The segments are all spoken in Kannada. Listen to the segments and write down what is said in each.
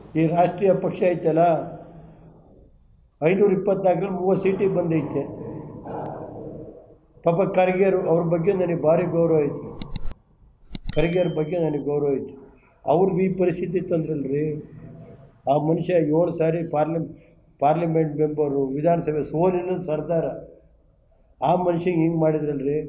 ಈ ರಾಷ್ಟ್ರೀಯ ಪಕ್ಷ ಐತಲ್ಲ ಐನೂರ ಇಪ್ಪತ್ನಾಲ್ಕರಲ್ಲಿ ಮೂವತ್ತು ಸೀಟಿಗೆ ಬಂದೈತೆ ಪಾಪ ಖರ್ಗೆರು ಅವ್ರ ಬಗ್ಗೆ ನನಗೆ ಭಾರಿ ಗೌರವ ಐತೆ ಖರ್ಗೆಯವ್ರ ಬಗ್ಗೆ ನನಗೆ ಗೌರವ ಐತೆ ಅವ್ರಿಗೆ ಈ ಪರಿಸ್ಥಿತಿ ತಂದ್ರಲ್ರಿ ಆ ಮನುಷ್ಯ ಏಳು ಸಾರಿ ಪಾರ್ಲಿ ಪಾರ್ಲಿಮೆಂಟ್ ಮೆಂಬರು ವಿಧಾನಸಭೆ ಸೋಲಿನ ಸರ್ದಾರ ಆ ಮನುಷ್ಯಗೆ ಹಿಂಗೆ ಮಾಡಿದ್ರಲ್ರಿ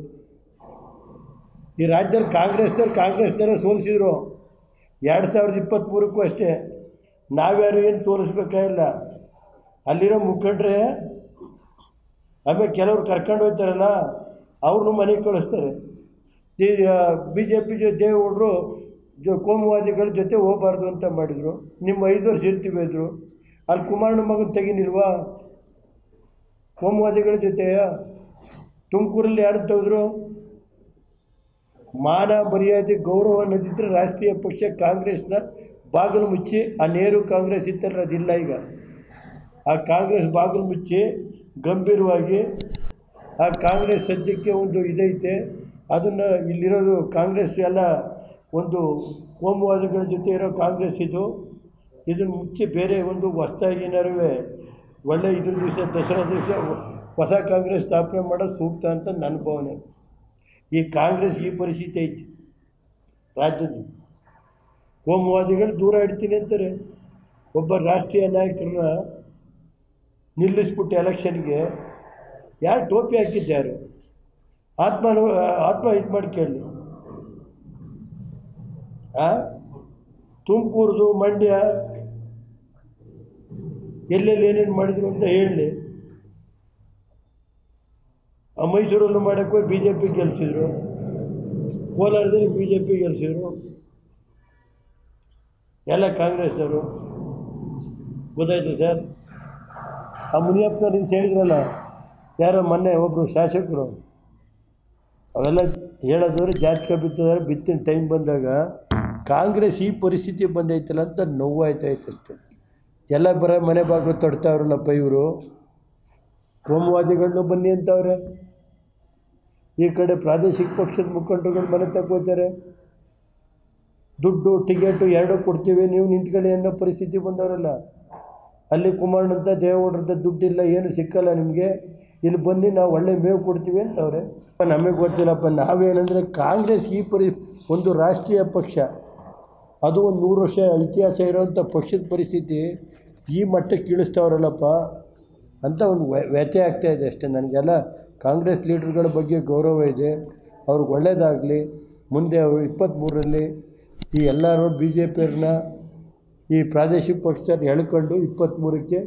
ಈ ರಾಜ್ಯದಲ್ಲಿ ಕಾಂಗ್ರೆಸ್ನವ್ರು ಕಾಂಗ್ರೆಸ್ನವರೇ ಸೋಲಿಸಿದ್ರು ಎರಡು ಸಾವಿರದ ಇಪ್ಪತ್ತ್ಮೂರಕ್ಕೂ ಅಷ್ಟೇ ನಾವ್ಯಾರು ಏನು ಸೋಲಿಸ್ಬೇಕಾಗಿಲ್ಲ ಅಲ್ಲಿರೋ ಮುಖಂಡ್ರೆ ಆಮೇಲೆ ಕೆಲವ್ರು ಕರ್ಕೊಂಡು ಹೋಗ್ತಾರಲ್ಲ ಅವ್ರನ್ನೂ ಮನೆಗೆ ಕಳಿಸ್ತಾರೆ ಈ ಬಿ ಜೆ ಪಿ ಜೊ ದೇವೇಗೌಡರು ಜೊ ಕೋಮುವಾದಿಗಳ ಜೊತೆ ಹೋಗಬಾರ್ದು ಅಂತ ಮಾಡಿದರು ನಿಮ್ಮ ಐದು ವರ್ಷ ಇರ್ತೀವಿ ಇದ್ರು ಅಲ್ಲಿ ಕುಮಾರನ ಮಗನ ತೆಗಿನಿಲ್ವಾ ಕೋಮುವಾದಿಗಳ ಜೊತೆಯ ತುಮಕೂರಲ್ಲಿ ಯಾರು ತೆಗೆದ್ರು ಮಾನ ಮರ್ಯಾದೆ ಗೌರವ ಅನ್ನೋದಿದ್ದರೆ ರಾಷ್ಟ್ರೀಯ ಪಕ್ಷ ಕಾಂಗ್ರೆಸ್ನ ಬಾಗಿಲು ಮುಚ್ಚಿ ಆ ನೆಹರು ಕಾಂಗ್ರೆಸ್ ಇತ್ತಲ್ಲ ಅದಿಲ್ಲ ಈಗ ಆ ಕಾಂಗ್ರೆಸ್ ಬಾಗಿಲು ಮುಚ್ಚಿ ಗಂಭೀರವಾಗಿ ಆ ಕಾಂಗ್ರೆಸ್ ಸದ್ಯಕ್ಕೆ ಒಂದು ಇದೈತೆ ಅದನ್ನು ಇಲ್ಲಿರೋದು ಕಾಂಗ್ರೆಸ್ ಎಲ್ಲ ಒಂದು ಕೋಮುವಾದಿಗಳ ಜೊತೆ ಇರೋ ಕಾಂಗ್ರೆಸ್ ಇದು ಇದನ್ನು ಮುಚ್ಚಿ ಬೇರೆ ಒಂದು ಹೊಸ್ದಾಗಿ ಏನಾರು ಒಳ್ಳೆ ಇದ್ರ ದಿವಸ ದಸರಾ ದಿವಸ ಹೊಸ ಕಾಂಗ್ರೆಸ್ ಸ್ಥಾಪನೆ ಮಾಡೋದು ಸೂಕ್ತ ಅಂತ ನನ್ನ ಭಾವನೆ ಈ ಕಾಂಗ್ರೆಸ್ ಈ ಪರಿಸ್ಥಿತಿ ಐತಿ ರಾಜ್ಯದ್ದು ಕೋಮುವಾದಿಗಳು ದೂರ ಇಡ್ತೀನಿ ಅಂತಾರೆ ಒಬ್ಬ ರಾಷ್ಟ್ರೀಯ ನಾಯಕರನ್ನ ನಿಲ್ಲಿಸ್ಬಿಟ್ಟು ಎಲೆಕ್ಷನ್ಗೆ ಯಾರು ಟೋಪಿ ಹಾಕಿದ್ಯಾರು ಆತ್ಮ ಆತ್ಮ ಇದು ಮಾಡಿ ಕೇಳಿ ಆ ತುಮಕೂರ್ದು ಮಂಡ್ಯ ಎಲ್ಲೆಲ್ಲಿ ಏನೇನು ಮಾಡಿದ್ರು ಅಂತ ಹೇಳಿ ಆ ಮೈಸೂರಲ್ಲೂ ಮಾಡೋಕ್ಕೆ ಹೋಗಿ ಬಿ ಜೆ ಪಿ ಗೆಲ್ಸಿದ್ರು ಕೋಲಾರದಲ್ಲಿ ಬಿ ಜೆ ಪಿ ಗೆಲ್ಸಿದ್ರು ಎಲ್ಲ ಕಾಂಗ್ರೆಸ್ನವರು ಗೊತ್ತಾಯ್ತು ಸರ್ ಆ ಮುನಿಯಪ್ಪನವ್ರು ಹಿಂಗೆ ಹೇಳಿದ್ರಲ್ಲ ಯಾರೋ ಮೊನ್ನೆ ಒಬ್ಬರು ಶಾಸಕರು ಅವೆಲ್ಲ ಹೇಳೋದವ್ರು ಜಾತಕ ಬಿತ್ತಿದ್ರೆ ಬಿತ್ತಿನ ಟೈಮ್ ಬಂದಾಗ ಕಾಂಗ್ರೆಸ್ ಈ ಪರಿಸ್ಥಿತಿ ಬಂದೈತಲ್ಲ ಅಂತ ನೋವಾಯ್ತಾಯ್ತು ಅಷ್ಟೆ ಎಲ್ಲ ಬರೋ ಮನೆ ಬಾಗಿಲು ತೊಡ್ತಾವ್ರಲ್ಲಪ್ಪ ಇವರು ಕೋಮುವಾದಿಗಳನ್ನೂ ಬನ್ನಿ ಅಂತವ್ರೆ ಈ ಕಡೆ ಪ್ರಾದೇಶಿಕ ಪಕ್ಷದ ಮುಖಂಡರುಗಳು ಮನೆ ತಗೋತಾರೆ ದುಡ್ಡು ಟಿಕೆಟು ಎರಡೂ ಕೊಡ್ತೀವಿ ನೀವು ನಿಂತ್ಕೊಳ್ಳಿ ಅನ್ನೋ ಪರಿಸ್ಥಿತಿ ಬಂದವರಲ್ಲ ಅಲ್ಲಿ ಕುಮಾರನಂತ ದೇವೇಗೌಡರಂತ ದುಡ್ಡಿಲ್ಲ ಏನು ಸಿಕ್ಕಲ್ಲ ನಿಮಗೆ ಇಲ್ಲಿ ಬನ್ನಿ ನಾವು ಒಳ್ಳೆ ಮೇವು ಕೊಡ್ತೀವಿ ಅಂತವ್ರೆ ನಮಗೆ ಗೊತ್ತಿಲ್ಲಪ್ಪ ನಾವೇನಂದರೆ ಕಾಂಗ್ರೆಸ್ ಈ ಪರಿ ಒಂದು ರಾಷ್ಟ್ರೀಯ ಪಕ್ಷ ಅದು ಒಂದು ನೂರು ವರ್ಷ ಇತಿಹಾಸ ಇರೋವಂಥ ಪಕ್ಷದ ಪರಿಸ್ಥಿತಿ ಈ ಮಟ್ಟಕ್ಕೆ ಇಳಿಸ್ತವ್ರಲ್ಲಪ್ಪ ಅಂತ ಒಂದು ವ್ಯ- ವ್ಯಥೆ ಆಗ್ತಾ ಇದೆ ಅಷ್ಟೇ ನನಗೆಲ್ಲ ಕಾಂಗ್ರೆಸ್ ಲೀಡರ್ಗಳ ಬಗ್ಗೆ ಗೌರವ ಇದೆ ಅವ್ರಿಗೆ ಒಳ್ಳೆಯದಾಗಲಿ ಮುಂದೆ ಅವರು ಇಪ್ಪತ್ತ್ಮೂರರಲ್ಲಿ ಈ ಎಲ್ಲರೂ ಬಿ ಜೆ ಪಿಯವ್ರನ್ನ ಈ ಪ್ರಾದೇಶಿಕ ಪಕ್ಷದವ್ರು ಎಳ್ಕೊಂಡು ಇಪ್ಪತ್ತ್ಮೂರಕ್ಕೆ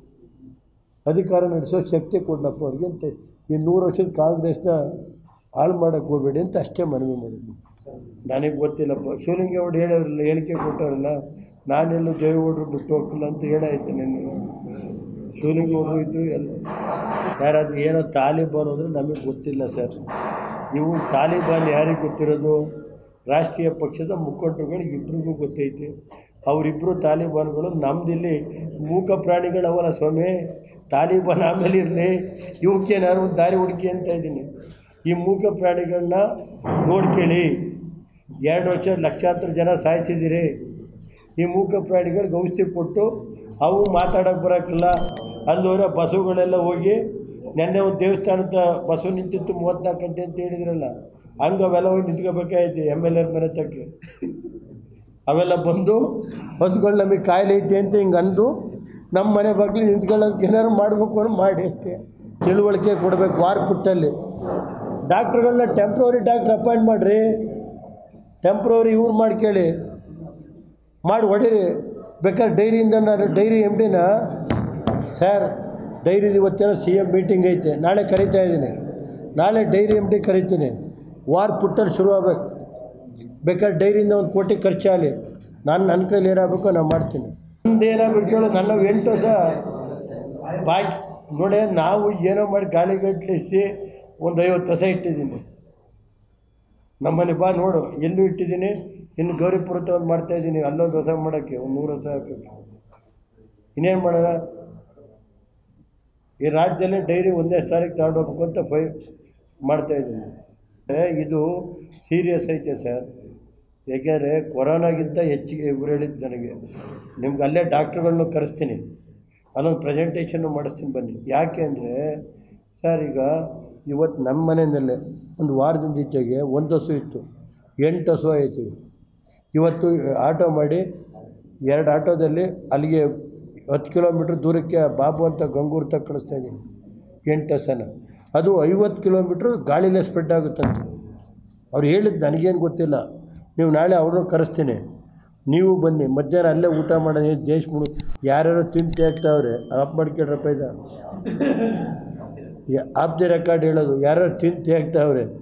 ಅಧಿಕಾರ ನಡೆಸೋ ಶಕ್ತಿ ಕೊಡಲಪ್ಪ ಅವ್ರಿಗೆ ಅಂತ ಈ ನೂರು ವರ್ಷದ ಕಾಂಗ್ರೆಸ್ನ ಹಾಳು ಮಾಡೋಕ್ಕೆ ಹೋಗಬೇಡಿ ಅಂತ ಅಷ್ಟೇ ಮನವಿ ಮಾಡಿದ್ವಿ ನನಗೆ ಗೊತ್ತಿಲ್ಲಪ್ಪ ಶಿವಲಿಂಗೇಗೌಡ ಹೇಳೋರಲ್ಲ ಹೇಳಿಕೆ ಕೊಟ್ಟವರಲ್ಲ ನಾನೆಲ್ಲೂ ದೇವೇಗೌಡರು ಬಿಟ್ಟು ಹೋಗ್ತಿಲ್ಲ ಅಂತ ಹೇಳಾಯ್ತು ನನಗೆ ಶಿವಲಿಂಗೇಗೌಡರು ಇದ್ದು ಎಲ್ಲ ಯಾರಾದರೂ ಏನೋ ತಾಲಿಬಾನ್ ಅಂದರೆ ನಮಗೆ ಗೊತ್ತಿಲ್ಲ ಸರ್ ಇವು ತಾಲಿಬಾನ್ ಯಾರಿಗೆ ಗೊತ್ತಿರೋದು ರಾಷ್ಟ್ರೀಯ ಪಕ್ಷದ ಮುಖಂಡರುಗಳಿಗೆ ಇಬ್ಬರಿಗೂ ಗೊತ್ತೈತೆ ಅವರಿಬ್ಬರು ತಾಲಿಬಾನ್ಗಳು ನಮ್ಮದಿಲ್ಲಿ ಮೂಕ ಪ್ರಾಣಿಗಳವಲ್ಲ ಸ್ವಾಮಿ ತಾಲಿಬಾನ್ ಆಮೇಲೆ ಇರಲಿ ಇವಕ್ಕೇನಾದ್ರು ಒಂದು ದಾರಿ ಹುಡುಕಿ ಅಂತ ಇದ್ದೀನಿ ಈ ಮೂಕ ಪ್ರಾಣಿಗಳನ್ನ ನೋಡ್ಕೊಳ್ಳಿ ಎರಡು ವರ್ಷ ಲಕ್ಷಾಂತರ ಜನ ಸಾಯಿಸಿದ್ದೀರಿ ಈ ಮೂಕ ಪ್ರಾಣಿಗಳಿಗೆ ಔಷಧಿ ಕೊಟ್ಟು ಅವು ಮಾತಾಡೋಕ್ಕೆ ಬರೋಕ್ಕಿಲ್ಲ ಅಲ್ಲೋರ ಬಸ್ಸುಗಳೆಲ್ಲ ಹೋಗಿ ನೆನ್ನೆ ಒಂದು ದೇವಸ್ಥಾನದ ಬಸ್ಸು ನಿಂತಿತ್ತು ಮೂವತ್ತ್ನಾಲ್ಕು ಗಂಟೆ ಅಂತ ಹೇಳಿದ್ರಲ್ಲ ಹಂಗೆ ಅವೆಲ್ಲ ಹೋಗಿ ನಿಂತ್ಕೋಬೇಕಾಯ್ತು ಎಮ್ ಎಲ್ ಎರ್ ಮನೆ ತಕ್ಕೆ ಅವೆಲ್ಲ ಬಂದು ಹಸುಗಳು ನಮಗೆ ಕಾಯಿಲೆ ಐತೆ ಅಂತ ಹಿಂಗೆ ಅಂದು ನಮ್ಮ ಮನೆ ಬಾಗಿಲು ನಿಂತ್ಕೊಳ್ಳೋದಕ್ಕೆ ಏನಾದ್ರು ಮಾಡಬೇಕು ಅಂದ್ರೆ ಮಾಡಿ ಅಷ್ಟೇ ತಿಳುವಳಿಕೆ ಕೊಡಬೇಕು ವಾರ ಪುಟ್ಟಲ್ಲಿ ಡಾಕ್ಟ್ರುಗಳನ್ನ ಟೆಂಪ್ರವರಿ ಡಾಕ್ಟ್ರ್ ಅಪಾಯಿಂಟ್ ಮಾಡಿರಿ ಟೆಂಪ್ರವರಿ ಇವ್ರು ಮಾಡಿ ಕೇಳಿ ಮಾಡಿ ಹೊಡೀರಿ ಬೇಕಾದ್ರೆ ಡೈರಿಯಿಂದ ನಾನು ಡೈರಿ ಎಮ್ ಡಿನ ಸರ್ ಡೈರಿ ಇವತ್ತೇನೋ ಸಿ ಎಮ್ ಮೀಟಿಂಗ್ ಐತೆ ನಾಳೆ ಕರಿತಾ ಇದ್ದೀನಿ ನಾಳೆ ಡೈರಿ ಎಮ್ ಡಿ ಕರಿತೀನಿ ವಾರ ಪುಟ್ಟಲ್ಲಿ ಶುರು ಆಗ್ಬೇಕು ಬೇಕಾದ್ರೆ ಡೈರಿಯಿಂದ ಒಂದು ಕೋಟಿ ಖರ್ಚಾಗಲಿ ನಾನು ನನ್ನ ಕೈಲಿ ಏನಾಗಬೇಕು ನಾನು ಮಾಡ್ತೀನಿ ಏನಾಗಬೇಕು ಹೇಳು ನನ್ನ ಎಂಟು ಹೊಸ ಬಾಕಿ ನೋಡಿ ನಾವು ಏನೋ ಮಾಡಿ ಗಾಳಿಗಟ್ಲಿಸಿ ಒಂದು ಐವತ್ತು ಹೊಸ ಇಟ್ಟಿದ್ದೀನಿ ನಮ್ಮನೆ ಬಾ ನೋಡು ಎಲ್ಲೂ ಇಟ್ಟಿದ್ದೀನಿ ಇನ್ನು ಗೌರಿಪುರತ ಒಂದು ಮಾಡ್ತಾಯಿದ್ದೀನಿ ಅಲ್ಲೊಂದು ಹೊಸ ಮಾಡೋಕ್ಕೆ ಒಂದು ನೂರು ಹೊಸ ಹಾಕೋಕ್ಕೆ ಇನ್ನೇನು ಮಾಡೋಣ ಈ ರಾಜ್ಯದಲ್ಲಿ ಡೈರಿ ಒಂದೇ ತಾರೀಕು ತಗೊಂಡೋಗ್ಬೇಕು ಅಂತ ಫೈ ಮಾಡ್ತಾಯಿದ್ದೀನಿ ಇದು ಸೀರಿಯಸ್ ಐತೆ ಸರ್ ಏಕೆಂದರೆ ಕೊರೋನಾಗಿಂತ ಹೆಚ್ಚಿಗೆ ಇವ್ರು ಹೇಳಿದ್ದು ನನಗೆ ನಿಮ್ಗೆ ಅಲ್ಲೇ ಡಾಕ್ಟ್ರುಗಳ್ನು ಕರೆಸ್ತೀನಿ ಅಲ್ಲೊಂದು ಪ್ರೆಸೆಂಟೇಷನ್ನು ಮಾಡಿಸ್ತೀನಿ ಬನ್ನಿ ಯಾಕೆ ಅಂದರೆ ಸರ್ ಈಗ ಇವತ್ತು ನಮ್ಮ ಮನೆಯಲ್ಲೇ ಒಂದು ವಾರದಿಂದ ಈಚೆಗೆ ಒಂದು ಹಸು ಇತ್ತು ಎಂಟು ಹಸು ಆಯಿತು ಇವತ್ತು ಆಟೋ ಮಾಡಿ ಎರಡು ಆಟೋದಲ್ಲಿ ಅಲ್ಲಿಗೆ ಹತ್ತು ಕಿಲೋಮೀಟ್ರ್ ದೂರಕ್ಕೆ ಬಾಬು ಅಂತ ಗಂಗೂರು ತಕ್ಕ ಕಳಿಸ್ತಾ ಇದ್ದೀನಿ ಎಂಟು ಹಸನ ಅದು ಐವತ್ತು ಕಿಲೋಮೀಟ್ರ್ ಗಾಳಿಲೇ ಸ್ಪ್ರೆಡ್ ಆಗುತ್ತಂತೆ ಅವ್ರು ಹೇಳಿದ್ದು ನನಗೇನು ಗೊತ್ತಿಲ್ಲ ನೀವು ನಾಳೆ ಅವ್ರನ್ನೂ ಕರೆಸ್ತೀನಿ ನೀವು ಬನ್ನಿ ಮಧ್ಯಾಹ್ನ ಅಲ್ಲೇ ಊಟ ಮಾಡೋಣ ದೇಶ ಮುಳು ಯಾರ್ಯಾರು ತಿಂತಿ ಆಗ್ತಾವ್ರೆ ಆಫ್ ಮಾಡ್ಕೊಳ್ರಪ್ಪ ಇದು ಆಫ್ ದಿ ರೆಕಾರ್ಡ್ ಹೇಳೋದು ಯಾರ್ಯಾರು ತಿಂತಿ ಆಗ್ತಾವ್ರೆ